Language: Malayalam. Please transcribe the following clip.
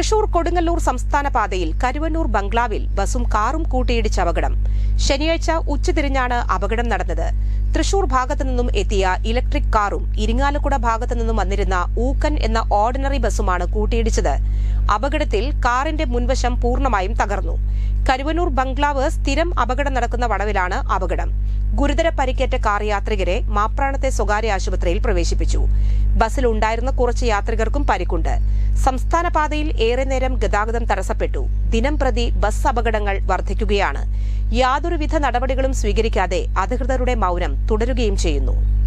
തൃശൂർ കൊടുങ്ങല്ലൂർ സംസ്ഥാന പാതയിൽ കരുവന്നൂർ ബംഗ്ലാവിൽ ബസും കാറും കൂട്ടിയിടിച്ച അപകടം ശനിയാഴ്ച ഉച്ചതിരിഞ്ഞാണ് അപകടം നടന്നത് തൃശൂർ ഭാഗത്തു നിന്നും എത്തിയ ഇലക്ട്രിക് കാറും ഇരിങ്ങാലക്കുട ഭാഗത്തു നിന്നും വന്നിരുന്ന ഊക്കൻ എന്ന ഓർഡിനറി ബസുമാണ് കൂട്ടിയിടിച്ചത് അപകടത്തിൽ കാറിന്റെ മുൻവശം പൂർണ്ണമായും തകർന്നു കരുവന്നൂർ ബംഗ്ലാവ് സ്ഥിരം അപകടം നടക്കുന്ന വളവിലാണ് അപകടം ഗുരുതര പരിക്കേറ്റ കാർ യാത്രികരെ മാപ്രാണത്തെ സ്വകാര്യ ആശുപത്രിയിൽ പ്രവേശിപ്പിച്ചു ബസ്സിൽ ഉണ്ടായിരുന്ന കുറച്ച് യാത്രികർക്കും പരിക്കുണ്ട് സംസ്ഥാന പാതയിൽ ഏറെ നേരം ഗതാഗതം തടസ്സപ്പെട്ടു ദിനം പ്രതി ബസ് അപകടങ്ങൾ വർദ്ധിക്കുകയാണ് യാതൊരുവിധ നടപടികളും സ്വീകരിക്കാതെ അധികൃതരുടെ മൗനം തുടരുകയും ചെയ്യുന്നു